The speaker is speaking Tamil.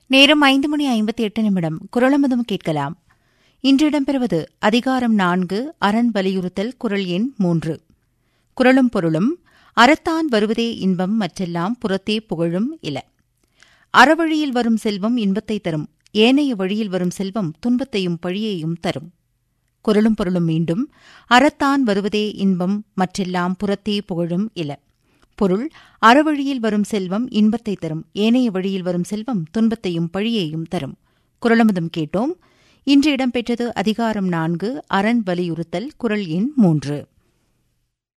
நேரம் ஐந்து மணி ஐம்பத்தி எட்டு நிமிடம் குரலமதும் கேட்கலாம் இன்று இடம்பெறுவது அதிகாரம் நான்கு அரண் வலியுறுத்தல் குரல் எண் மூன்று குரலும் பொருளும் அறத்தான் வருவதே இன்பம் மற்றெல்லாம் புறத்தே புகழும் இல அறவழியில் வரும் செல்வம் இன்பத்தை தரும் ஏனைய வழியில் வரும் செல்வம் துன்பத்தையும் பழியையும் தரும் குரலும் பொருளும் மீண்டும் அறத்தான் வருவதே இன்பம் மற்றெல்லாம் புறத்தே புகழும் இல பொருள் அறவழியில் வரும் செல்வம் இன்பத்தை தரும் ஏனைய வழியில் வரும் செல்வம் துன்பத்தையும் பழியையும் தரும் குரலமுதம் கேட்டோம் இன்று இடம்பெற்றது அதிகாரம் நான்கு அரண் வலியுறுத்தல் குரல் எண் மூன்று